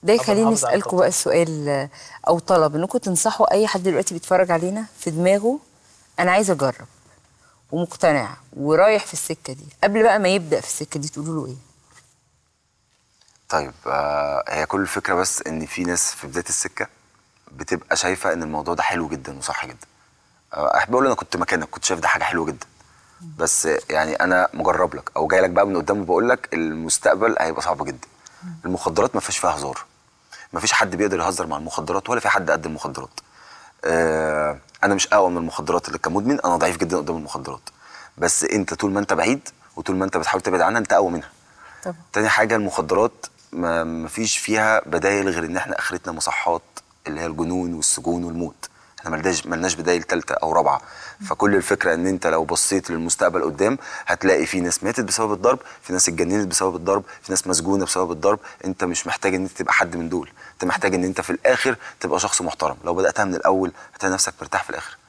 ده أبقى يخليني محافظ على اسالكم بقى سؤال آه، او طلب انكم تنصحوا اي حد دلوقتي بيتفرج علينا في دماغه انا عايز اجرب ومقتنع ورايح في السكه دي قبل بقى ما يبدا في السكه دي تقولوا له ايه طيب آه هي كل الفكره بس ان في ناس في بدايه السكه بتبقى شايفه ان الموضوع ده حلو جدا وصح جدا آه احب اقول انا كنت مكانك كنت شايف ده حاجه حلوه جدا بس يعني انا مجرب لك او جاي لك بقى من قدام وبقول لك المستقبل هيبقى صعب جدا المخدرات ما فيش فيها هزار ما فيش حد بيقدر يهزر مع المخدرات ولا في حد قد المخدرات آه انا مش اقوى من المخدرات اللي كمدمن انا ضعيف جدا قدام المخدرات بس انت طول ما انت بعيد وطول ما انت بتحاول تبعد عنها انت اقوى منها طبعا تاني حاجة المخدرات ما ما فيش فيها بدايل غير ان احنا اخرتنا مصحات اللي هي الجنون والسجون والموت احنا ملناش ملناش بدايل تالتة او رابعة فكل الفكرة ان انت لو بصيت للمستقبل قدام هتلاقي في ناس ماتت بسبب الضرب في ناس اتجننت بسبب الضرب في ناس مسجونة بسبب الضرب انت مش محتاج ان انت تبقى حد من دول انت محتاج ان انت في الاخر تبقى شخص محترم لو بدأتها من الاول هتلاقي نفسك مرتاح في الاخر